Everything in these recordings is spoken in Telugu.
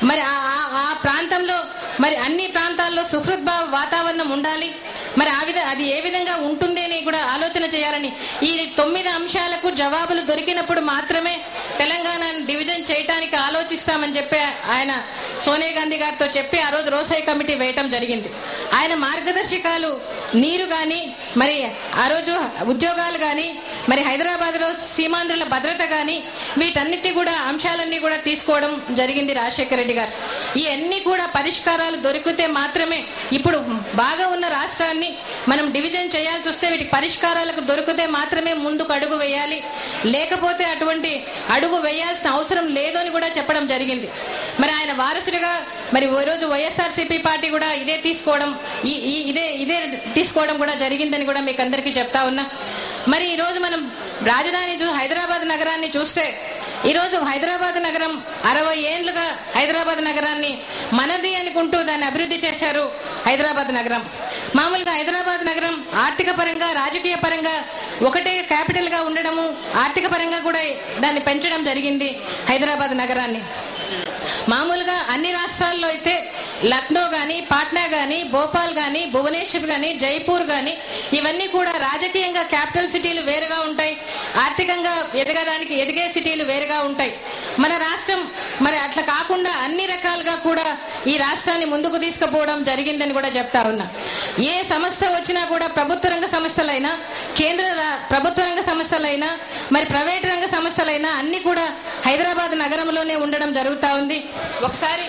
మరి ఆ ఆ- ఆ ప్రాంతంలో మరి అన్ని ప్రాంతాల్లో సుహృద్భావ వాతావరణం ఉండాలి మరి ఆ విధ అది ఏ విధంగా ఉంటుంది అని కూడా ఆలోచన చేయాలని ఈ తొమ్మిది అంశాలకు జవాబులు దొరికినప్పుడు మాత్రమే తెలంగాణను డివిజన్ చేయటానికి ఆలోచిస్తామని చెప్పి ఆయన సోనియా గాంధీ గారితో చెప్పి ఆ రోజు రోసై కమిటీ వేయటం జరిగింది ఆయన మార్గదర్శకాలు నీరు కానీ మరి ఆ రోజు ఉద్యోగాలు కానీ మరి హైదరాబాద్లో సీమాంధ్రుల భద్రత కానీ వీటన్నిటి కూడా అంశాలన్నీ కూడా తీసుకోవడం జరిగింది రాజశేఖర రెడ్డి గారు ఇవన్నీ కూడా పరిష్కారాలు దొరికితే మాత్రమే ఇప్పుడు బాగా ఉన్న రాష్ట్రాన్ని మనం డివిజన్ చేయాల్సి వస్తే వీటికి పరిష్కారాలకు దొరికితే మాత్రమే ముందుకు అడుగు వేయాలి లేకపోతే అటువంటి అడుగు వేయాల్సిన అవసరం లేదు అని కూడా చెప్పడం జరిగింది మరి ఆయన వారసుడిగా మరి ఓ రోజు వైఎస్ఆర్సీపీ పార్టీ కూడా ఇదే తీసుకోవడం ఈ- ఈ- ఇదే ఇదే తీసుకోవడం కూడా జరిగిందని కూడా మీకు అందరికీ చెప్తా ఉన్నా మరి ఈ రోజు మనం రాజధాని చూ హైదరాబాద్ నగరాన్ని చూస్తే ఈరోజు హైదరాబాద్ నగరం అరవై ఏండ్లుగా హైదరాబాద్ నగరాన్ని మనది అనుకుంటూ దాన్ని అభివృద్ధి చేశారు హైదరాబాద్ నగరం మామూలుగా హైదరాబాద్ నగరం ఆర్థిక పరంగా రాజకీయ పరంగా ఒకటే క్యాపిటల్ గా ఉండడము ఆర్థిక పరంగా కూడా దాన్ని పెంచడం జరిగింది హైదరాబాద్ నగరాన్ని మామూలుగా అన్ని రాష్ట్రాల్లో అయితే లక్నో గాని పాట్నా గాని భోపాల్ గాని భువనేశ్వర్ గాని జైపూర్ గాని ఇవన్నీ కూడా రాజకీయంగా క్యాపిటల్ సిటీలు వేరుగా ఉంటాయి ఆర్థికంగా ఎదగడానికి ఎదిగే సిటీలు వేరుగా ఉంటాయి మన రాష్ట్రం మరి అట్లా కాకుండా అన్ని రకాలుగా కూడా ఈ రాష్ట్రాన్ని ముందుకు తీసుకుపోవడం జరిగిందని కూడా చెప్తా ఉన్నా ఏ సంస్థ వచ్చినా కూడా ప్రభుత్వ రంగ సంస్థలైనా కేంద్ర రా- ప్రభుత్వ రంగ సంస్థలైనా మరి ప్రైవేట్ రంగ సంస్థలైనా అన్ని కూడా హైదరాబాద్ నగరంలోనే ఉండడం జరుగుతా ఉంది ఒకసారి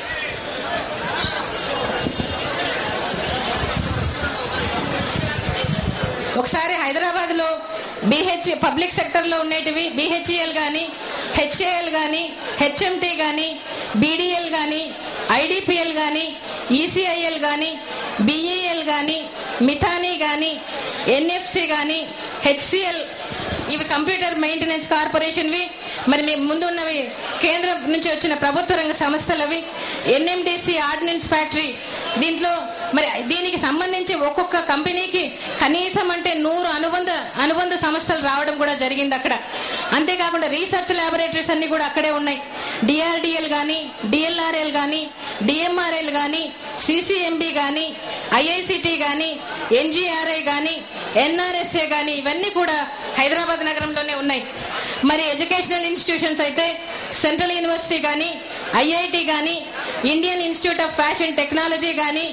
ఒకసారి హైదరాబాద్ లో బిహెచ్ పబ్లిక్ సెక్టర్ లో ఉండేటివి బిహెచ్ఈఎల్ కానీ హెచ్ఏఎల్ కానీ హెచ్ఎంటీ కానీ బీడీఎల్ కానీ ఐడిపిఎల్ కానీ ఈసీఐఎల్ కానీ బిఈఎల్ కానీ మిథానీ కానీ ఎన్ఎఫ్సి కానీ హెచ్సిఎల్ ఇవి కంప్యూటర్ మెయింటెనెన్స్ కార్పొరేషన్వి మరి మీ ముందు ఉన్నవి కేంద్రం నుంచి వచ్చిన ప్రభుత్వ రంగ సంస్థలవి ఎన్ఎండిసి ఆర్డినెన్స్ ఫ్యాక్టరీ దీంట్లో మరి దీనికి సంబంధించి ఒక్కొక్క కంపెనీకి కనీసం అంటే నూరు అనుబంధ అనుబంధ సంస్థలు రావడం కూడా జరిగింది అక్కడ అంతేకాకుండా రీసెర్చ్ ల్యాబొరేటరీస్ అన్ని కూడా అక్కడే ఉన్నాయి డిఆర్డిఎల్ కానీ డిఎల్ఆర్ఎల్ కానీ డిఎంఆర్ఎల్ కానీ సిసిఎంబి కానీ ఐఐసిటి కానీ ఎన్జిఆర్ఐ కానీ ఎన్ఆర్ఎస్ఏ కానీ ఇవన్నీ కూడా హైదరాబాద్ నగరంలోనే ఉన్నాయి మరి ఎడ్యుకేషనల్ ఇన్స్టిట్యూషన్స్ అయితే సెంట్రల్ యూనివర్సిటీ కానీ ఐఐటి కానీ Indian Institute of Fashion Technology కానీ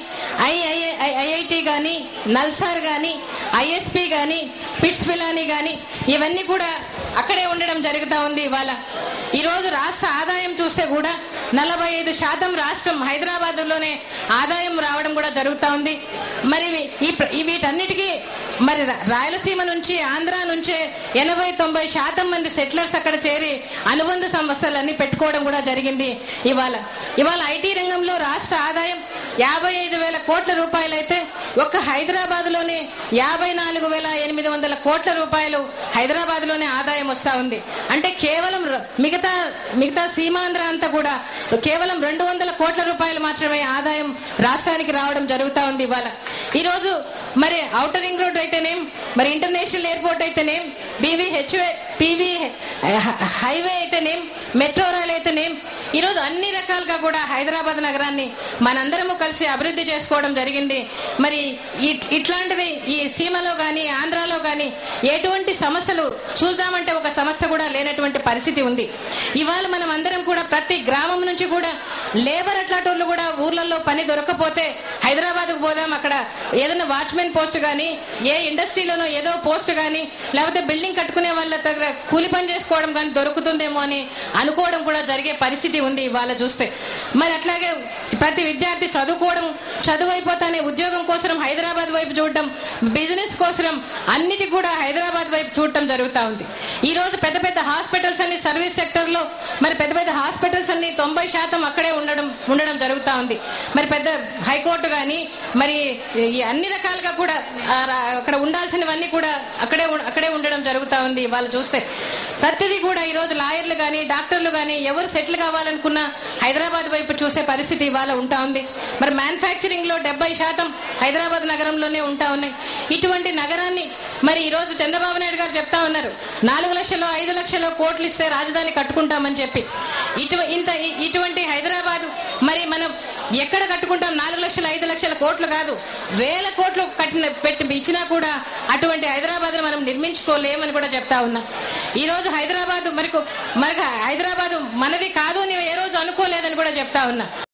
ఐఐటి కానీ నల్సార్ కానీ ఐఎస్పి కానీ పిట్స్ పిలాని కానీ ఇవన్నీ కూడా అక్కడే ఉండడం జరుగుతూ ఉంది ఇవాళ ఈరోజు రాష్ట్ర ఆదాయం చూస్తే కూడా నలభై ఐదు శాతం రాష్ట్రం హైదరాబాద్లోనే ఆదాయం రావడం కూడా జరుగుతూ ఉంది మరి ఇవి- ఈ ప్ర- ఈ వీటన్నిటికీ మరి రా- రాయలసీమ నుంచి ఆంధ్ర నుంచే ఎనభై తొంభై శాతం మంది సెటిలర్స్ అక్కడ చేరి అనుబంధ సంస్థలన్నీ పెట్టుకోవడం కూడా జరిగింది ఇవాళ ఇవాళ ఐటీ రంగంలో రాష్ట్ర ఆదాయం యాభై ఐదు వేల కోట్ల రూపాయలైతే ఒక్క హైదరాబాద్ లోనే యాభై నాలుగు వేల ఎనిమిది వందల కోట్ల రూపాయలు హైదరాబాద్ లోనే ఆదాయం వస్తా ఉంది అంటే కేవలం ర- మిగతా మిగతా సీమాంధ్ర అంతా కూడా కేవలం రెండు వందల కోట్ల రూపాయలు మాత్రమే ఆదాయం రాష్ట్రానికి రావడం జరుగుతా ఉంది ఇవాళ ఈరోజు మరి ఔటర్ రింగ్ రోడ్ అయితేనేం మరి ఇంటర్నేషనల్ ఎయిర్పోర్ట్ అయితేనేం బీవీ హెచ్వే పీవీ హైవే అయితేనేం మెట్రో రైల్ అయితేనేం ఈరోజు అన్ని రకాలుగా కూడా హైదరాబాద్ నగరాన్ని మనందరము కలిసి అభివృద్ధి చేసుకోవడం జరిగింది మరి ఇట్- ఇట్లాంటిది ఈ సీమలో కానీ ఆంధ్రాలో కానీ ఎటువంటి సమస్యలు చూద్దామంటే ఒక సమస్య కూడా లేనటువంటి పరిస్థితి ఉంది ఇవాళ మనం అందరం కూడా ప్రతి గ్రామం నుంచి కూడా లేబర్ అట్లాంటి కూడా ఊర్లలో పని దొరకకపోతే హైదరాబాద్కు పోదాం అక్కడ ఏదైనా వాచ్మెన్ పోస్ట్ కానీ ఏ ఇండస్ట్రీలోనో ఏదో పోస్ట్ కానీ లేకపోతే బిల్డింగ్ కట్టుకునే వాళ్ళ దగ్గర కూలి పని చేసుకోవడం కానీ దొరుకుతుందేమో అని అనుకోవడం కూడా జరిగే పరిస్థితి ఉంది ఇవాళ చూస్తే మరి అట్లాగే ప్రతి విద్యార్థి చదువుకోవడం చదువు అయిపోతానే ఉద్యోగం కోసం హైదరాబాద్ వైపు చూడడం బిజినెస్ కోసం అన్నిటి కూడా హైదరాబాద్ వైపు చూడటం జరుగుతూ ఉంది ఈ రోజు పెద్ద పెద్ద హాస్పిటల్స్ అన్ని సర్వీస్ సెక్టర్ లో మరి పెద్ద పెద్ద హాస్పిటల్స్ అన్ని తొంభై శాతం అక్కడే ఉండడం ఉండడం జరుగుతూ ఉంది మరి పెద్ద హైకోర్టు కానీ మరి ఈ అన్ని రకాలుగా కూడా ఆ రా- అక్కడ ఉండాల్సినవన్నీ కూడా అక్కడే ఉం- అక్కడే ఉండడం జరుగుతూ ఉంది వాళ్ళు చూస్తే ప్రతిదీ కూడా ఈ రోజు లాయర్లు కానీ డాక్టర్లు కానీ ఎవరు సెటిల్ కావాలనుకున్నా హైదరాబాద్ వైపు చూసే పరిస్థితి ఇవాళ ఉంటా ఉంది మరి మ్యానుఫ్యాక్చరింగ్ లో డెబ్బై శాతం హైదరాబాద్ నగరంలోనే ఉంటా ఉన్నాయి ఇటువంటి నగరాన్ని మరి ఈ రోజు చంద్రబాబు నాయుడు గారు చెప్తా ఉన్నారు నాలుగు లక్షలు ఐదు లక్షలు కోట్లు ఇస్తే రాజధాని కట్టుకుంటామని చెప్పి ఇటు ఇంత ఇ- ఇటువంటి హైదరాబాద్ మరి ఎక్కడ కట్టుకుంటాం నాలుగు లక్షల ఐదు లక్షల కోట్లు కాదు వేల కోట్లు కట్టిన పెట్టి ఇచ్చినా కూడా అటువంటి హైదరాబాద్ మనం నిర్మించుకోలేమని కూడా చెప్తా ఉన్నా ఈ రోజు హైదరాబాద్ మరి మరి హైదరాబాద్ మనది కాదు అని ఏ రోజు అనుకోలేదని కూడా చెప్తా ఉన్నా